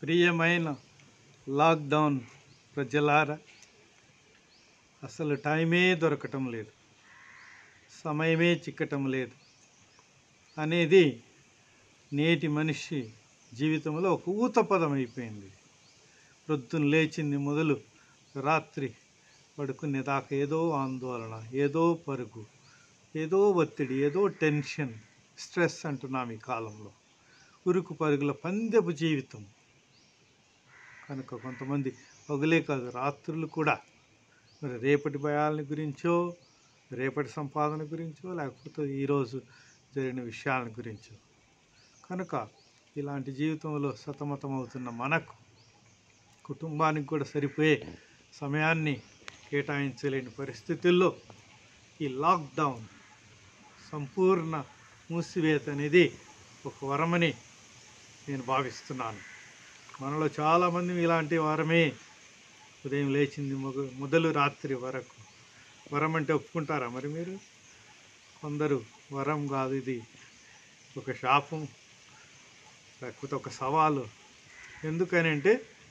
ప్రియమైన లాక్డౌన్ ప్రజలారా అసలు టైమే దొరకటం లేదు సమయమే చిక్కటం లేదు అనేది నేటి మనిషి జీవితంలో ఒక ఊత పదం అయిపోయింది ప్రొద్దున లేచింది మొదలు రాత్రి పడుకునే దాకా ఏదో ఆందోళన ఏదో పరుగు ఏదో ఒత్తిడి ఏదో టెన్షన్ స్ట్రెస్ అంటున్నాం ఈ కాలంలో ఉరుకు పరుగుల పందెపు జీవితం కనుక కొంతమంది పగులే కాదు రాత్రులు కూడా మరి రేపటి భయాలని గురించో రేపటి సంపాదన గురించో లేకపోతే ఈరోజు జరిగిన విషయాల గురించో కనుక ఇలాంటి జీవితంలో సతమతమవుతున్న మనకు కుటుంబానికి కూడా సరిపోయే సమయాన్ని కేటాయించలేని పరిస్థితుల్లో ఈ లాక్డౌన్ సంపూర్ణ మూసివేత అనేది ఒక వరమని నేను భావిస్తున్నాను మనలో చాలామంది ఇలాంటి వరమే ఉదయం లేచింది మొగ మొదలు రాత్రి వరకు వరం అంటే ఒప్పుకుంటారా మరి మీరు కొందరు వరం కాదు ఇది ఒక శాపం లేకపోతే ఒక సవాలు ఎందుకని అంటే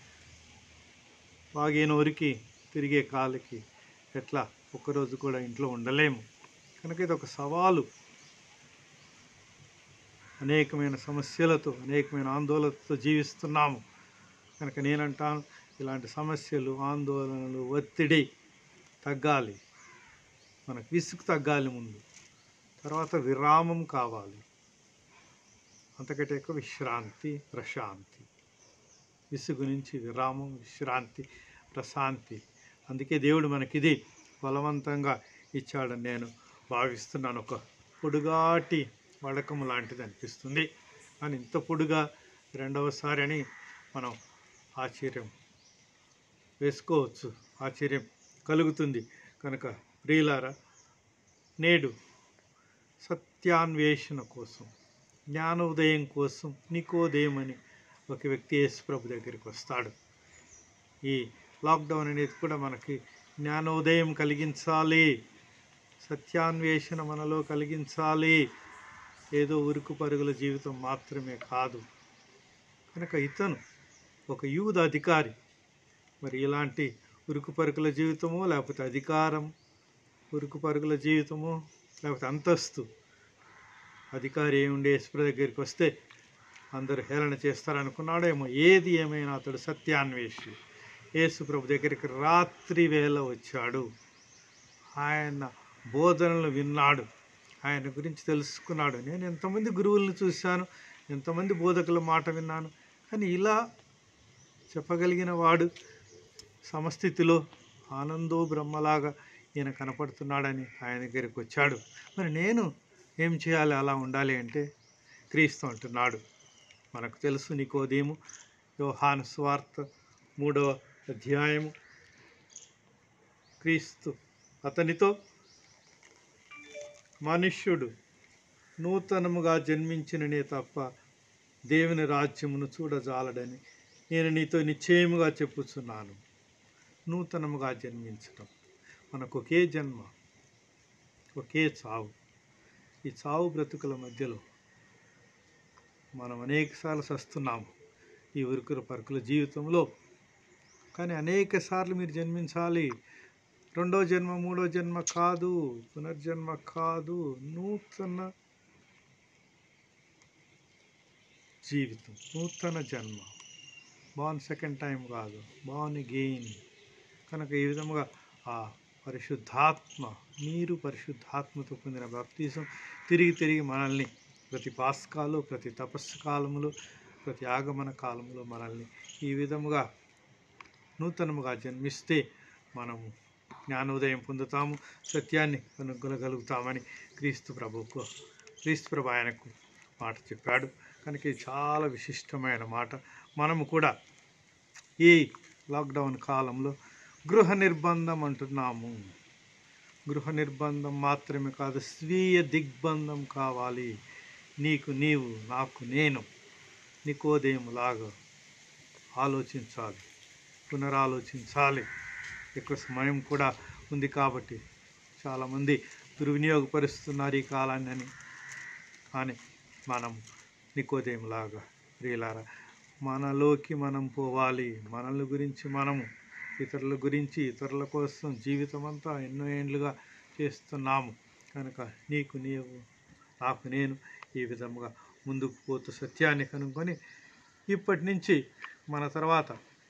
బాగా నోరికి తిరిగే కాలుకి ఎట్లా ఒక్కరోజు కూడా ఇంట్లో ఉండలేము కనుక ఇది ఒక సవాలు అనేకమైన సమస్యలతో అనేకమైన ఆందోళనతో జీవిస్తున్నాము కనుక నేనంటాను ఇలాంటి సమస్యలు ఆందోళనలు ఒత్తిడి తగ్గాలి మనకు విసుగు తగ్గాలి ముందు తర్వాత విరామం కావాలి అంతకంటే ఎక్కువ విశ్రాంతి ప్రశాంతి విసుగు నుంచి విరామం విశ్రాంతి ప్రశాంతి అందుకే దేవుడు మనకిది బలవంతంగా ఇచ్చాడని నేను భావిస్తున్నాను ఒక పొడుగాటి వడకం లాంటిది అనిపిస్తుంది కానీ ఇంత పొడుగా రెండవసారి అని మనం ఆశ్చర్యం వేసుకోవచ్చు ఆశ్చర్యం కలుగుతుంది కనుక ప్రియులారా నేడు సత్యాన్వేషణ కోసం జ్ఞానోదయం కోసం నికోదయం అని ఒక వ్యక్తి యేసుప్రభు దగ్గరికి వస్తాడు ఈ లాక్డౌన్ అనేది కూడా మనకి జ్ఞానోదయం కలిగించాలి సత్యాన్వేషణ మనలో కలిగించాలి ఏదో ఉరుకు పరుగుల జీవితం మాత్రమే కాదు కనుక ఇతను ఒక యూద అధికారి మరి ఇలాంటి ఉరుకు పరుగుల జీవితమో లేకపోతే అధికారం ఉరుకు పరుగుల జీవితమో లేకపోతే అంతస్తు అధికారి ఏముండే యేసుప్ర దగ్గరికి వస్తే అందరూ హేళన చేస్తారనుకున్నాడేమో ఏది ఏమైనా అతడు సత్యాన్వేషి యేసుప్రభు దగ్గరికి రాత్రి వేళ వచ్చాడు ఆయన బోధనలు విన్నాడు ఆయన గురించి తెలుసుకున్నాడు నేను ఎంతమంది గురువులను చూశాను ఎంతమంది బోధకుల మాట విన్నాను కానీ ఇలా చెప్పగలిగిన వాడు సమస్థితిలో ఆనందో బ్రహ్మలాగా ఈయన కనపడుతున్నాడని ఆయన దగ్గరికి వచ్చాడు మరి నేను ఏం చేయాలి అలా ఉండాలి అంటే క్రీస్తు అంటున్నాడు మనకు తెలుసు నీకోదేము యోహాను స్వార్థ మూడవ అధ్యాయము క్రీస్తు అతనితో మనుష్యుడు నూతనముగా జన్మించిననే తప్ప దేవుని రాజ్యమును చూడజాలడని నేను నీతో నిశ్చయముగా చెప్పుచున్నాను నూతనముగా జన్మించటం మనకు ఒకే జన్మ ఒకే చావు ఈ చావు బ్రతుకుల మధ్యలో మనం అనేకసార్లు సస్తున్నాము ఈ ఉరుకుల పరుకుల జీవితంలో కానీ అనేక సార్లు మీరు జన్మించాలి రెండో జన్మ మూడో జన్మ కాదు పునర్జన్మ కాదు నూతన జీవితం నూతన జన్మ బాన్ సెకండ్ టైం కాదు బాన్ గెయిన్ కనుక ఈ విధముగా ఆ పరిశుద్ధాత్మ మీరు పరిశుద్ధాత్మతో పొందిన బాప్తీసం తిరిగి తిరిగి మనల్ని ప్రతి పాస్కాలు ప్రతి తపస్సు కాలములు ప్రతి ఆగమన కాలంలో మనల్ని ఈ విధముగా నూతనముగా జన్మిస్తే మనము జ్ఞానోదయం పొందుతాము సత్యాన్ని కనుగొనగలుగుతామని క్రీస్తు ప్రభుకు క్రీస్తు ప్రభు ఆయనకు మాట చెప్పాడు కనుక ఇది చాలా విశిష్టమైన మాట మనము కూడా ఈ లాక్డౌన్ కాలంలో గృహ నిర్బంధం అంటున్నాము గృహ నిర్బంధం మాత్రమే కాదు స్వీయ దిగ్బంధం కావాలి నీకు నీవు నాకు నేను నీకోదయంలాగా ఆలోచించాలి పునరాలోచించాలి ఎక్కువ సమయం కూడా ఉంది కాబట్టి చాలామంది దుర్వినియోగపరుస్తున్నారు ఈ కాలాన్ని అని కానీ మనం నికోదయంలాగా ప్రియులారా మనలోకి మనం పోవాలి మనల్ని గురించి మనము ఇతరుల గురించి ఇతరుల కోసం జీవితం అంతా ఎన్నో ఏండ్లుగా చేస్తున్నాము కనుక నీకు నీవు నాకు నేను ఈ విధముగా ముందుకు పోతూ సత్యాన్ని కనుక్కొని ఇప్పటి నుంచి మన తర్వాత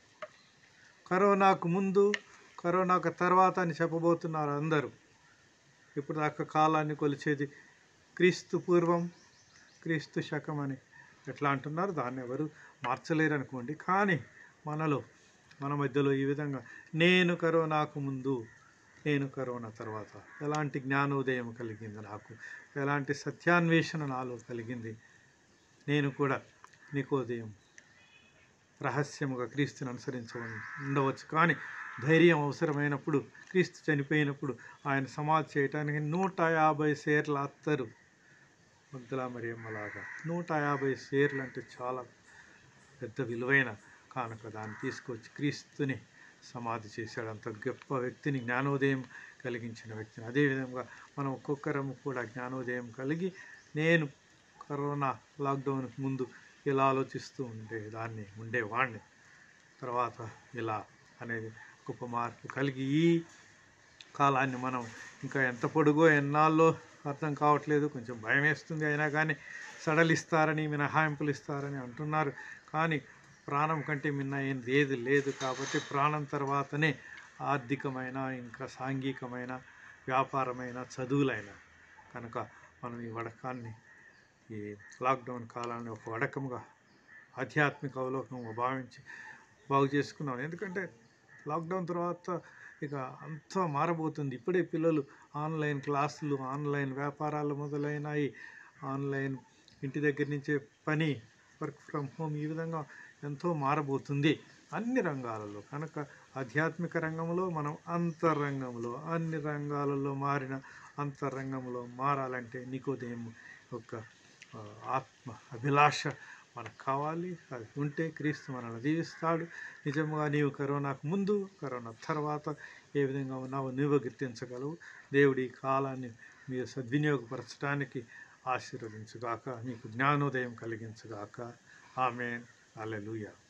కరోనాకు ముందు కరోనాకు తర్వాత అని చెప్పబోతున్నారు అందరూ ఇప్పుడు దాకా కాలాన్ని కొలిచేది క్రీస్తు పూర్వం క్రీస్తు శకం అని ఎట్లా అంటున్నారు దాన్ని ఎవరు మార్చలేరు అనుకోండి కానీ మనలో మన మధ్యలో ఈ విధంగా నేను కరోనాకు ముందు నేను కరోనా తర్వాత ఎలాంటి జ్ఞానోదయం కలిగింది నాకు ఎలాంటి సత్యాన్వేషణ నాలో కలిగింది నేను కూడా నికోదయం రహస్యముగా క్రీస్తుని అనుసరించవని ఉండవచ్చు కానీ ధైర్యం అవసరమైనప్పుడు క్రీస్తు చనిపోయినప్పుడు ఆయన సమాధి చేయటానికి నూట యాభై సేర్ల అత్తరు ముద్దులా మరియమ్మలాగా నూట యాభై సేర్లు అంటే చాలా పెద్ద విలువైన కానుక దాన్ని తీసుకొచ్చి క్రీస్తుని సమాధి చేశాడు అంత గొప్ప వ్యక్తిని జ్ఞానోదయం కలిగించిన వ్యక్తిని అదేవిధంగా మనం ఒక్కొక్కరం కూడా జ్ఞానోదయం కలిగి నేను కరోనా లాక్డౌన్కి ముందు ఇలా ఆలోచిస్తూ ఉండే దాన్ని ఉండేవాడిని తర్వాత ఇలా అనేది గొప్ప మార్పు కలిగి ఈ కాలాన్ని మనం ఇంకా ఎంత పొడుగో ఎన్నాళ్ళో అర్థం కావట్లేదు కొంచెం భయం వేస్తుంది అయినా కానీ సడలిస్తారని మినహాయింపులు ఇస్తారని అంటున్నారు కానీ ప్రాణం కంటే మిన్న ఏం ఏది లేదు కాబట్టి ప్రాణం తర్వాతనే ఆర్థికమైన ఇంకా సాంఘికమైన వ్యాపారమైన చదువులైన కనుక మనం ఈ వడకాన్ని ఈ లాక్డౌన్ కాలాన్ని ఒక వడకముగా ఆధ్యాత్మిక అవలోకంగా భావించి బాగు చేసుకున్నాం ఎందుకంటే లాక్డౌన్ తర్వాత ఇక అంతా మారబోతుంది ఇప్పుడే పిల్లలు ఆన్లైన్ క్లాసులు ఆన్లైన్ వ్యాపారాలు మొదలైనాయి ఆన్లైన్ ఇంటి దగ్గర నుంచే పని వర్క్ ఫ్రమ్ హోమ్ ఈ విధంగా ఎంతో మారబోతుంది అన్ని రంగాలలో కనుక ఆధ్యాత్మిక రంగంలో మనం అంతరంగంలో అన్ని రంగాలలో మారిన అంతరంగంలో మారాలంటే నికోదేము యొక్క ఆ, ఆత్మ అభిలాష మనకు కావాలి అది ఉంటే క్రీస్తు మనల్ని దీవిస్తాడు నిజంగా నీవు కరోనాకు ముందు కరోనా తర్వాత ఏ విధంగా ఉన్నావో నువ్వు గుర్తించగలవు దేవుడి ఈ కాలాన్ని మీరు సద్వినియోగపరచడానికి ఆశీర్వదించుగాక మీకు జ్ఞానోదయం కలిగించుగాక ఆమె అల్లెలుయా